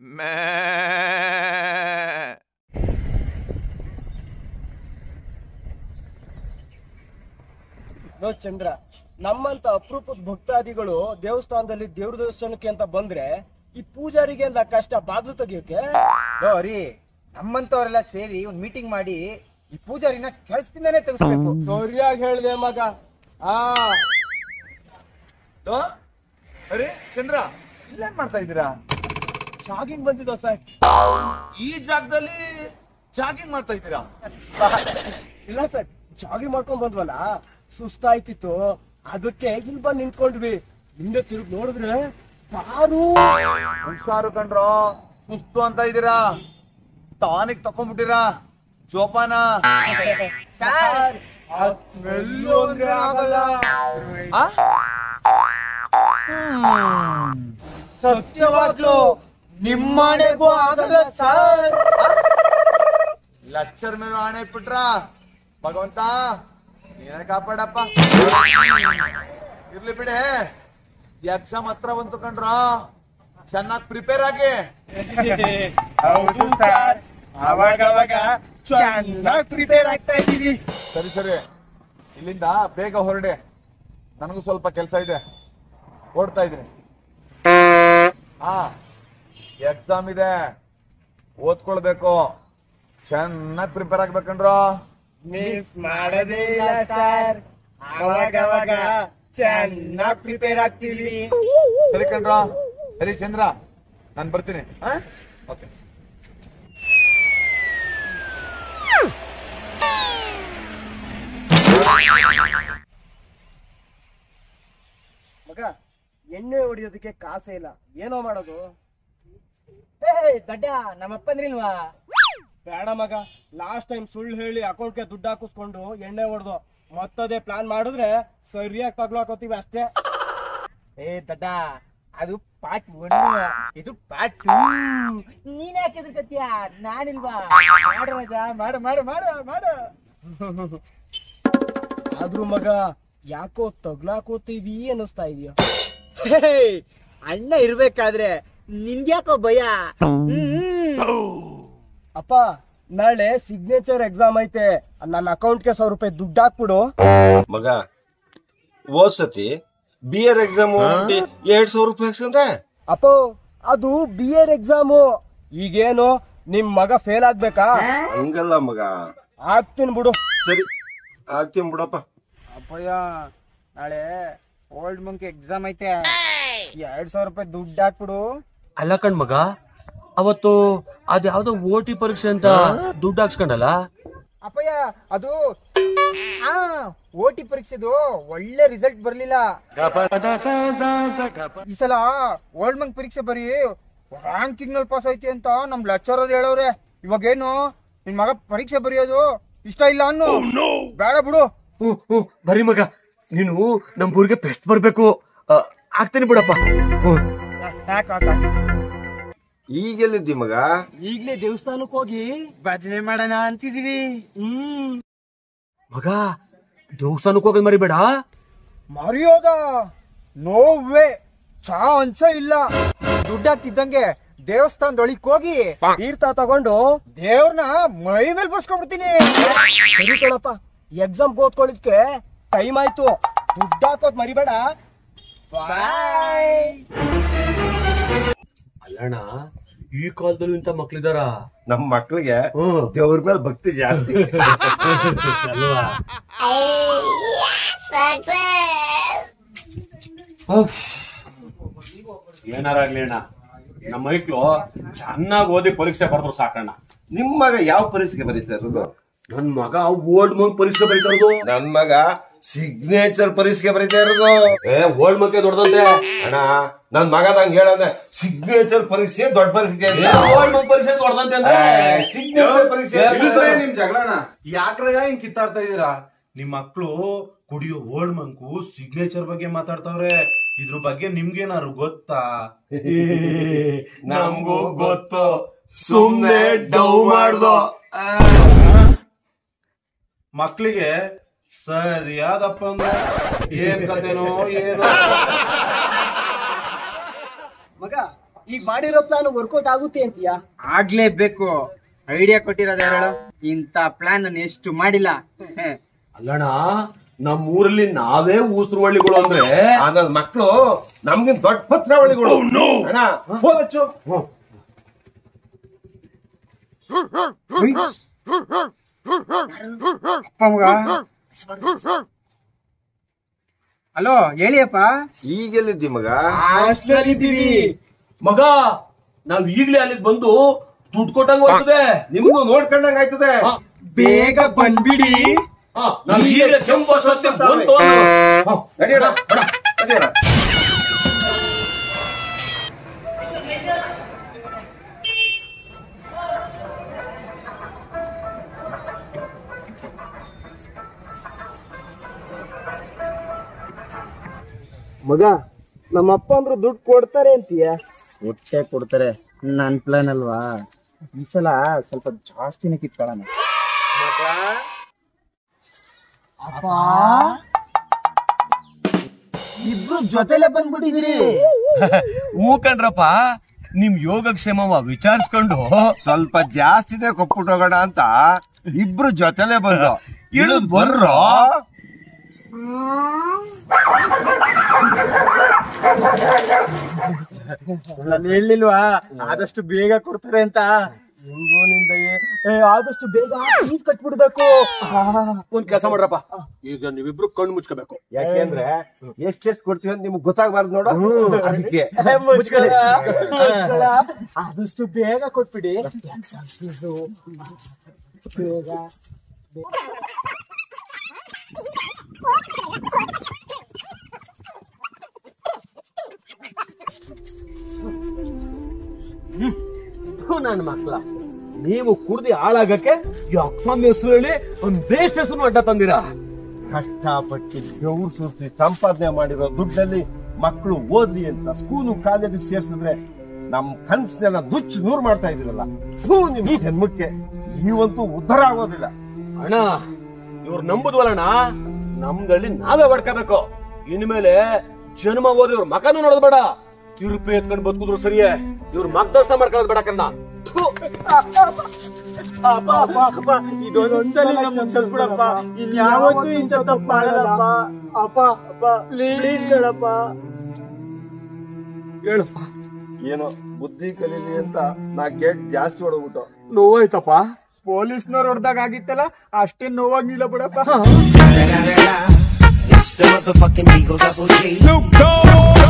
No ಚಂದ್ರ ನಮ್ಮಂತ ಅಪರೂಪದ ಭಕ್ತಾದಿಗಳು ದೇವಸ್ಥಾನದಲ್ಲಿ ದೇವ್ರ ದರ್ಶನಕ್ಕೆ ಅಂತ ಬಂದ್ರೆ ಈ ಪೂಜಾರಿಗೆ ಎಲ್ಲ ಕಷ್ಟ ಬಾಗ್ಲು ತೆಗಿಯೋಕೆ ರೀ ನಮ್ಮಂತವರೆಲ್ಲ ಸೇರಿ ಒಂದ್ ಮೀಟಿಂಗ್ ಮಾಡಿ ಈ ಪೂಜಾರಿನ ಕೆಲ್ಸದಿಂದಾನೇ ತೆಗಿಸ್ಬೇಕು ಸರಿಯಾಗಿ ಹೇಳ್ದೆ ಮಗ ಆ ಅರೆ ಚಂದ್ರ ಇಲ್ಲೇನ್ ಮಾಡ್ತಾ ಇದ್ದೀರಾ ಶಾಗಿಂಗ್ ಬಂದಿದ್ದ ಸರ್ ಈ ಜಾಗದಲ್ಲಿ ಜಾಗಿಂಗ್ ಮಾಡ್ತಾ ಇದ್ದೀರಾ ಇಲ್ಲ ಸರ್ ಜಾಗಿಂಗ್ ಮಾಡ್ಕೊಂಡ್ ಬಂದ್ವಲ್ಲ ಸುಸ್ತಾಯ್ತಿತ್ತು ಅದಕ್ಕೆ ಇಲ್ಲಿ ಬಂದ್ ನಿಂತ್ಕೊಂಡ್ವಿ ಹಿಂದೆ ತಿರುಗಿ ನೋಡಿದ್ರೆ ಬಾರು ಹುಷಾರು ಕಂಡ್ರೋ ಸುಸ್ತು ಅಂತ ಇದ್ದೀರಾ ಟಾನಿಕ್ ತಕೊಂಡ್ಬಿಟ್ಟಿರಾ ಜೋಪಾನ ಸರ್ ಆ ಸ್ಮೆಲ್ಲು ಅಂದ್ರೆ ಆಗಲ್ಲ ಆ? ಸತ್ಯವಾಗ್ಲು ನಿಮ್ಮನೆಗೂ ಆಗಲ್ಲ ಸರ್ ಲಕ್ಷರ್ ಮೇಲೆ ಆಣೆ ಇಟ್ಬಿಟ್ರ ಭಗವಂತ ನೀನೇ ಕಾಪಾಡಪ್ಪ ಇರ್ಲಿ ಬಿಡೆ ಎಕ್ಸಾಮ್ ಹತ್ರ ಬಂತು ಕಂಡ್ರೋ ಚೆನ್ನಾಗಿ ಪ್ರಿಪೇರ್ ಆಗಿ ಹೌದು ಸರ್ ಅವಾಗ ಅವಾಗ ಚೆನ್ನಾಗಿ ಪ್ರಿಪೇರ್ ಆಗ್ತಾ ಇದೀವಿ ಸರಿ ಸರಿ ಇಲ್ಲಿಂದ ಬೇಗ ಹೊರಡೆ ನನಗೂ ಸ್ವಲ್ಪ ಕೆಲಸ ಇದೆ ಓಡ್ತಾ ಇದ್ದೀನಿ ಹಾ ಎಕ್ಸಾಮ್ ಇದೆ ಓದ್ಕೊಳ್ಬೇಕು ಚೆನ್ನಾಗಿ ಪ್ರಿಪೇರ್ ಆಗ್ಬೇಕಂಡ್ರೋ ಮಿಸ್ ಮಾಡದೇ ಇಲ್ಲ ಸರ್ ಅವಾಗ ಅವಾಗ ಚೆನ್ನಾಗಿ ಪ್ರಿಪೇರ್ ಆಗ್ತೀವಿ ಸರಿ ಕಣ್ರೋ ಸರಿ ಚಂದ್ರ ನಾನು ಬರ್ತೀನಿ ಓಕೆ ಮಗ ಎಣ್ಣೆ ಹೊಡಿಯೋದಕ್ಕೆ ಕಾಸೇ ಇಲ್ಲ ಏನೋ ಮಾಡೋದು ದಡ್ಡ ನಮ್ಮಪ್ಪಂದ್ರಿಲ್ವಾ ಬೇಡ ಮಗ ಲಾಸ್ಟ್ ಟೈಮ್ ಸುಳ್ಳು ಹೇಳಿ ಅಕೌಂಟ್ಗೆ ದುಡ್ಡು ಹಾಕಿಸ್ಕೊಂಡು ಎಣ್ಣೆ ಹೊಡೆದು ಮತ್ತದೇ ಪ್ಲಾನ್ ಮಾಡಿದ್ರೆ ಸರಿಯಾಗಿ ತಗ್ಲಾಕೋತೀವಿ ಅಷ್ಟೇ ಏ ದಡ್ಡ ಅದು ಪಾರ್ಟ್ ಒನ್ ಇದು ಪಾರ್ಟ್ ಟೂ ನೀನ್ ಯಾಕೆ ಎದುರ್ಕತ್ತೀಯ ನಾನಿಲ್ವಾ ಮಾಡು ಮಜ ಮಾಡು ಮಾಡು ಮಾಡು ಮಾಡು ಆದ್ರೂ ಮಗ ಯಾಕೋ ತಗ್ಲಾಕೋತೀವಿ ಅನ್ನಿಸ್ತಾ ಇದೆಯಾ ಅಣ್ಣ ಇರ್ಬೇಕಾದ್ರೆ ನಿನ್ಗ್ಯಾಕೋ ಭಯ ಅಪ್ಪ ನಾಳೆ ಸಿಗ್ನೇಚರ್ ಎಕ್ಸಾಮ್ ಐತೆ ನನ್ನ ಅಕೌಂಟ್ಗೆ ಸಾವಿರ ರೂಪಾಯಿ ದುಡ್ಡು ಹಾಕ್ಬಿಡು ಮಗ ಹೋದ್ ಸತಿ ಬಿ ಆರ್ ಎಕ್ಸಾಮ್ ಎರಡ್ ಸಾವಿರ ರೂಪಾಯಿ ಹಾಕ್ಸಂದೆ ಅಪ್ಪೋ ಅದು ಬಿ ಎರ್ ಎಕ್ಸಾಮು ಈಗೇನು ನಿಮ್ ಮಗ ಫೇಲ್ ಆಗ್ಬೇಕಾ ಹಂಗಲ್ಲ ಮಗ ಆಗ್ತೀನಿ ಬಿಡು ಸರಿ ಆಗ್ತೀನಿ ಬಿಡಪ್ಪ ಅಪ್ಪಯ್ಯ ನಾಳೆ ಓಲ್ಡ್ ಮಂಕ್ ಎಕ್ಸಾಮ್ ಐತೆ ಎರಡ್ ಸಾವಿರ ರೂಪಾಯಿ ದುಡ್ಡು ಹಾಕ್ಬಿಡು ಅಲ್ಲ ಕಣ್ ಮಗ ಅವತ್ತು ಅದ್ಯಾವ್ದೋ ಓ ಟಿ ಪರೀಕ್ಷೆ ಅಂತ ದುಡ್ಡು ಹಾಕ್ಸ್ಕೊಂಡಲ್ಲ ಅಪ್ಪಯ್ಯ ಅದು ಆ ಓ ಟಿ ಪರೀಕ್ಷೆದು ಒಳ್ಳೆ ರಿಸಲ್ಟ್ ಬರ್ಲಿಲ್ಲ ಈ ಸಲ ಓಲ್ಡ್ ಮಂಕ್ ಪರೀಕ್ಷೆ ಬರೀ ರ್ಯಾಂಕಿಂಗ್ ನಲ್ಲಿ ಪಾಸ್ ಐತಿ ಅಂತ ನಮ್ ಲೆಕ್ಚರರ್ ಹೇಳವ್ರೆ ಇವಾಗ ಏನು ನಿನ್ ಮಗ ಪರೀಕ್ಷೆ ಬರೆಯೋದು ಇಷ್ಟ ಇಲ್ಲ ಅನ್ನು ಬೇಡ ಬಿಡು ಹ್ಞೂ ಹ್ಞೂ ಬರೀ ಮಗ ನೀನು ನಮ್ ಊರಿಗೆ ಬೆಸ್ಟ್ ಬರ್ಬೇಕು ಆ, ಆಗ್ತೀನಿ ಬಿಡಪ್ಪ ಹ್ಞೂ ಯಾಕ ಯಾಕ ಈಗೆಲ್ಲಿದ್ದಿ ಮಗ ಈಗ್ಲೇ ದೇವಸ್ಥಾನಕ್ಕೆ ಹೋಗಿ ಭಜನೆ ಮಾಡೋಣ ಅಂತಿದೀವಿ ಹ್ಮ್ ಮಗ ದೇವಸ್ಥಾನಕ್ಕೆ ಹೋಗೋದ್ ಮರಿಬೇಡ ಮರೆಯೋದ ನೋವೇ ಚಾ ಅಂಚ ಇಲ್ಲ ದುಡ್ಡು ಹಾಕ್ತಿದ್ದಂಗೆ ದೇವಸ್ಥಾನದೊಳಿಕ್ ಹೋಗಿ ತೀರ್ಥ ತಗೊಂಡು ದೇವ್ರನ್ನ ಮೈ ಮೇಲೆ ಬರ್ಸ್ಕೊಂಡ್ಬಿಡ್ತೀನಿ ಸರಿ ಕಣಪ್ಪ ಎಕ್ಸಾಮ್ ಓದ್ಕೊಳ್ಳಿಕ್ಕೆ ಟೈಮ್ ಆಯ್ತು ದುಡ್ಡು ಹಾಕೋದ್ ಮರಿಬೇಡ ಬಾಯ್ ಅಲ್ಲಣ್ಣ ಈ ಕಾಲದಲ್ಲೂ ಇಂಥ ಮಕ್ಳಿದಾರ ನಮ್ ಮಕ್ಳಿಗೆ ಹ್ಮ್ ದೇವ್ರ ಮೇಲೆ ಭಕ್ತಿ ಜಾಸ್ತಿ ಅಲ್ವಾ ಏನಾರಾಗ್ಲಿ ಅಣ್ಣ ನಮ್ಮ ಮೈಕ್ಳು ಚೆನ್ನಾಗಿ ಓದಿ ಪರೀಕ್ಷೆ ಬರೆದ್ರು ಸಾಕಣ್ಣ ನಿಮ್ ಮಗ ಯಾವ ಪರೀಕ್ಷೆಗೆ ಬರೀತಾ ಇರೋದು ನನ್ ಮಗ ಓಲ್ಡ್ ಮಂಕ್ ಪರೀಕ್ಷೆ ಬರೀತಾ ಇರೋದು ನನ್ ಮಗ ಸಿಗ್ನೇಚರ್ ಪರೀಕ್ಷೆಗೆ ಬರೀತಾ ಇರೋದು ಏ ಓಲ್ಡ್ ಮಂಕೆ ದೊಡ್ಡದಂತೆ ಅಣ್ಣ ನನ್ ಮಗ ನಂಗೆ ಹೇಳಂದೆ ಸಿಗ್ನೇಚರ್ ಪರೀಕ್ಷೆ ದೊಡ್ಡ ಪರೀಕ್ಷೆ ಅಂತ. ಓಲ್ಡ್ ಮಂಕ್ ಪರೀಕ್ಷೆ ದೊಡ್ಡದಂತೆ ಅಂದ್ರೆ ಏ, ಸಿಗ್ನೇಚರ್ ಪರೀಕ್ಷೆ ನಿಲ್ಲಿಸ್ರೆ ನಿಮ್ ಜಗಳನ ಯಾಕ್ರಯ್ಯ ಹಿಂಗ್ ಕಿತ್ತಾಡ್ತಾ ಇದೀರಾ ನಿಮ್ ಮಕ್ಳು ಕುಡಿಯೋ ಓಲ್ಡ್ ಮಂಕು ಸಿಗ್ನೇಚರ್ ಬಗ್ಗೆ ಮಾತಾಡ್ತಾವ್ರೆ ಇದ್ರ ಬಗ್ಗೆ ನಿಮ್ಗೇನಾರು ಗೊತ್ತಾ ನಮ್ಗೂ ಗೊತ್ತು ಸುಮ್ನೆ ಡೌ ಮಾಡ್ದೋ ಮಕ್ಳಿಗೆ ಸರಿಯಾದಪ್ಪ ಅಂದ್ರೆ ಏನ್ ಕತೆನೋ ಏನೋ ಮಗ ಈಗ ಮಾಡಿರೋ ಪ್ಲಾನ್ ವರ್ಕೌಟ್ ಆಗುತ್ತೆ ಅಂತೀಯಾ ಆಗ್ಲೇಬೇಕು ಐಡಿಯಾ ಕೊಟ್ಟಿರೋದು ಯಾರು ಇಂತ ಪ್ಲಾನ್ ನಾನು ಎಷ್ಟು ಮಾಡಿಲ್ಲ ಹೇ. ಅಲ್ಲಣ್ಣ ನಮ್ಮ ಊರಲ್ಲಿ ನಾವೇ ಊಸುರುವಳ್ಳಿಗಳು ಅಂದ್ರೆ ಆ ನನ್ ಮಕ್ಳು ನಮ್ಗಿನ್ ದೊಡ್ಡ ಪತ್ರಾವಳಿಗಳು ಅಣ್ಣ ಫೋನ್ ಹಚ್ಚು ಅಪ್ಪ ಮಗ ಹಲೋ ಹೇಳಿಯಪ್ಪ ಈಗೆಲ್ಲಿದ್ದಿ ಮಗ ಹಾಸ್ಟೆಲ್ ಇದ್ದೀವಿ ಮಗ ನಾವ್ ಈಗ್ಲೇ ಅಲ್ಲಿಗೆ ಬಂದು ದುಡ್ಡು ಕೊಟ್ಟಂಗ ಹೋಗ್ತದೆ ನಿಮ್ದು ನೋಡ್ಕೊಂಡಂಗ್ ಆಯ್ತದೆ ಬೇಗ ಬಂದ್ಬಿಡಿ ಹಾ, ನಾವ್ ಈಗ್ಲೇ ಕೆಂಪು ಸತ್ಯ ಬಂತು ಅಂದ್ರೆ. ಹಾ, ನಡಿಯೋಣ ನಡಿಯೋಣ ಮಗ ನಮ್ಮ ಅಪ್ಪ ಅಂದ್ರು ದುಡ್ಡು ಕೊಡ್ತಾರೆ ಅಂತೀಯ ಹೊಟ್ಟೆ ಕೊಡ್ತಾರೆ ನನ್ ಪ್ಲಾನ್ ಅಲ್ವಾ ಈ ಸಲ ಸ್ವಲ್ಪ ಜಾಸ್ತಿನೇ ಕಿತ್ಕೊಳ್ಳೋಣ ಇಬ್ರು ಜೊತೆಲೆ ಬಂದ್ಬಿಟ್ಟಿದಿರಿ ಹೂ ಕಣ್ರಪ್ಪ ನಿಮ್ ಯೋಗಕ್ಷೇಮವ ವಿಚಾರಿಸ್ಕೊಂಡು ಸ್ವಲ್ಪ ಜಾಸ್ತಿನೇ ಕೊಟ್ಬಿಟ್ಟೋಗೋಣ ಅಂತ ಇಬ್ರು ಜೊತೆಲೆ ಬಂದು ಇಳಿದ್ ಬರ್ರೋ ನಾನು ಹೇಳಿಲ್ವಾ ಆದಷ್ಟು ಬೇಗ ಕೊಡ್ತಾರೆ ಅಂತ ಹೆಂಗೋ ನಿಂದ ಆದಷ್ಟು ಬೇಗ ಫೀಸ್ ಕಟ್ಬಿಡ್ಬೇಕು ಒಂದ್ ಕೆಲಸ ಮಾಡ್ರಪ್ಪ ಈಗ ನೀವಿಬ್ರು ಕಣ್ಣು ಮುಚ್ಕೋಬೇಕು ಯಾಕೆಂದ್ರೆ ಎಷ್ಟೆಷ್ಟು ಕೊಡ್ತೀವಿ ಅಂತ ನಿಮ್ಗೆ ಗೊತ್ತಾಗಬಾರ್ದು ನೋಡು ಅದಕ್ಕೆ ಮುಚ್ಕೊಳ. ಮುಚ್ಕೊಳ. ಆದಷ್ಟು ಬೇಗ ಕೊಟ್ಬಿಡಿ ಬೇಗ ನನ್ನ ಮಕ್ಳ ನೀವು ಕುಡ್ದಿ ಹಾಳಾಗಕ್ಕೆ ಈ ಅಕ್ಸಾಮಿ ಹೆಸರು ಹೇಳಿ ಒಂದ್ ಬೇಸ್ಟ್ ಹೆಸರು ಅಡ್ಡ ತಂದಿರಾ ಕಷ್ಟಪಟ್ಟು ಬೆವರು ಸುರಿಸಿ ಸಂಪಾದನೆ ಮಾಡಿರೋ ದುಡ್ಡಲ್ಲಿ ಮಕ್ಕಳು ಓದ್ಲಿ ಅಂತ ಸ್ಕೂಲು ಕಾಲೇಜಿಗೆ ಸೇರ್ಸಿದ್ರೆ ನಮ್ ಕನ್ಸನ್ನೆಲ್ಲ ದುಚ್ಚು ನೂರ್ ಮಾಡ್ತಾ ಇದೀರಲ್ಲ ಥೂ ನಿಮ್ ಜನ್ಮಕ್ಕೆ ನೀವಂತೂ ಉದ್ಧಾರ ಆಗೋದಿಲ್ಲ ಅಣ್ಣ ಇವ್ರು ನಂಬುದ್ವಲ್ಲಣ್ಣ ನಮ್ದಲ್ಲಿ ನಾವೇ ಹೊಡ್ಕೋಬೇಕು ಇನ್ಮೇಲೆ ಜನ್ಮ ಹೋದ್ರೆ ಇವ್ರ ಮಕನೂ ನೋಡೋದ್ ಬೇಡ ತಿರುಪಿ ಎತ್ಕೊಂಡ್ ಬದುಕಿದ್ರು ಸರಿಯೇ ಇವ್ರ ಮಗ್ದರ್ಶನ ಮಾಡ್ಕೊಳ್ಳೋದ್ ಬೇಡ ಕಣ್ಣ ಥು. ಅಪ್ಪ ಅಪ್ಪ ಅಪ್ಪ ಇದೊಂದ್ಸಲಿ ನಮ್ಗೆ ಕ್ಷಮಿಸ್ಬಿಡಪ್ಪ ಇನ್ಯಾವತ್ತೂ ಇಂಥ ತಪ್ಪು ಮಾಡಲ್ಲಪ್ಪ ಅಪ್ಪ ಅಪ್ಪ ಪ್ಲೀಸ್ ಕಣಪ್ಪ ಹೇಳಪ್ಪ ಏನೋ ಬುದ್ಧಿ ಕಲೀಲಿ ಅಂತ ನಾ ಗೇಟ್ ಜಾಸ್ತಿ ಹೊಡೋಗ್ಬಿಟ್ಟು ನೋವಾಯ್ತಪ್ಪ ಪೊಲೀಸ್ನವ್ರು ಹೊಡೆದಾಗ ಆಗಿತ್ತಲ್ಲ ಅಷ್ಟೇ ನೋವಾಗಿಲ್ಲ ಬಿಡಪ್ಪ It's the motherfucking Eagle Double G. Snoop Dogg.